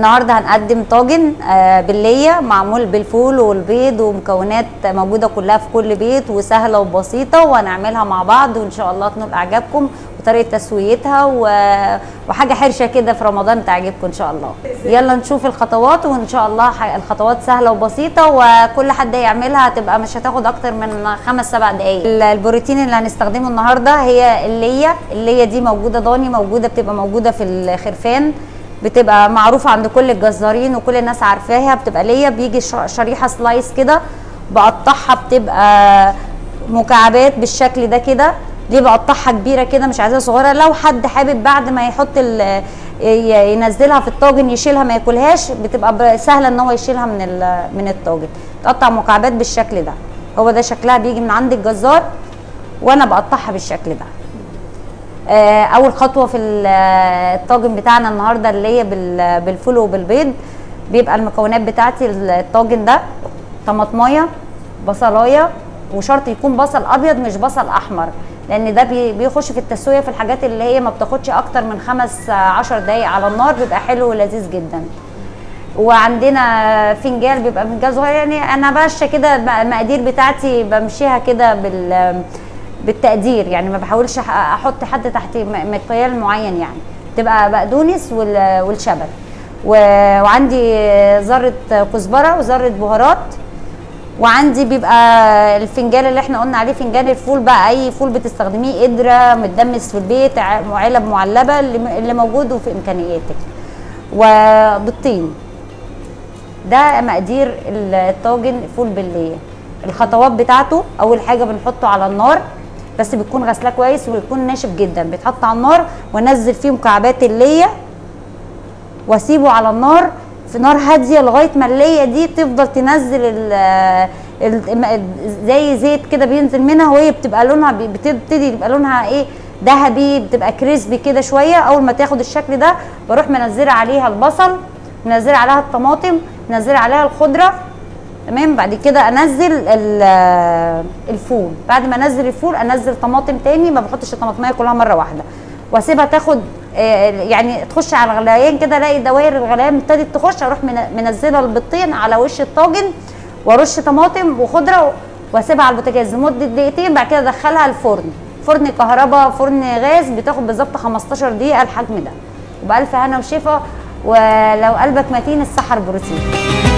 النهارده هنقدم طاجن آه، بالليه معمول بالفول والبيض ومكونات موجوده كلها في كل بيت وسهله وبسيطه وهنعملها مع بعض وان شاء الله تنول اعجابكم وطريقه تسويتها و... وحاجه حرشه كده في رمضان تعجبكم ان شاء الله يلا نشوف الخطوات وان شاء الله ح- الخطوات سهله وبسيطه وكل حد يعملها هتبقى مش هتاخد اكتر من خمس سبع دقائق ال- البروتين اللي هنستخدمه النهارده هي الليه الليه دي موجوده ضاني موجوده بتبقى موجوده في الخرفان بتبقى معروفه عند كل الجزارين وكل الناس عارفاها بتبقى ليا بيجي ش- شريحه سلايس كده بقطعها بتبقى مكعبات بالشكل ده كده دي بقطعها كبيره كده مش عايزاها صغيره لو حد حابب بعد ما يحط ال- ي- ينزلها في الطاجن يشيلها ما ياكلهاش بتبقى ب- سهله ان هو يشيلها من ال- من الطاجن تقطع مكعبات بالشكل ده هو ده شكلها بيجي من عند الجزار وانا بقطعها بالشكل ده آه، اول خطوه في ال- الطاجن بتاعنا النهارده اللي هي بال- بالفول وبالبيض بيبقى المكونات بتاعتي الطاجن ده طماطمايه بصلايه وشرط يكون بصل ابيض مش بصل احمر لان ده بي- بيخش في التسويه في الحاجات اللي هي ما بتاخدش اكتر من خمس آه، عشر دقايق على النار بيبقى حلو ولذيذ جدا وعندنا فنجان بيبقى فنجان صغير يعني انا ماشيه كده المقادير بتاعتي بمشيها كده بال بالتقدير يعني ما بحاولش أح- احط حد تحت م- مقيال معين يعني تبقى بقدونس وال- والشبت و- وعندي ذره كزبره وذره بهارات وعندي بيبقى الفنجان اللي احنا قلنا عليه فنجان الفول بقى اي فول بتستخدميه قدره متدمس في البيت ع- علب معلبه اللي م- اللي موجود وفي امكانياتك وبيضتين ده مقادير الطاجن فول بالليه الخطوات بتاعته اول حاجه بنحطه على النار بس بتكون غسلاه كويس ويكون ناشف جدا بيتحط على النار وانزل فيه مكعبات الليه واسيبه على النار في نار هاديه لغايه ما الليه دي تفضل تنزل ال ال- زي زيت كده بينزل منها وهي بتبقى لونها بي- بتبتدي يبقى لونها ايه ذهبي بتبقى كريسبي كده شويه اول ما تاخد الشكل ده بروح منزله عليها البصل منزله عليها الطماطم منزله عليها الخضره تمام بعد كده انزل ال- الفول بعد ما انزل الفول انزل طماطم تاني ما بحطش الطماطميه كلها مره واحده واسيبها تاخد آه، يعني تخش على الغليان كده الاقي دوائر الغليان ابتدت تخش اروح من- منزله البيضتين على وش الطاجن وارش طماطم وخضره واسيبها على البوتاجاز لمده دقيقتين بعد كده ادخلها الفرن فرن كهرباء فرن غاز بتاخد بالظبط 15 دقيقه الحجم ده وبالف هنا وشفا ولو قلبك متين السحر بروتين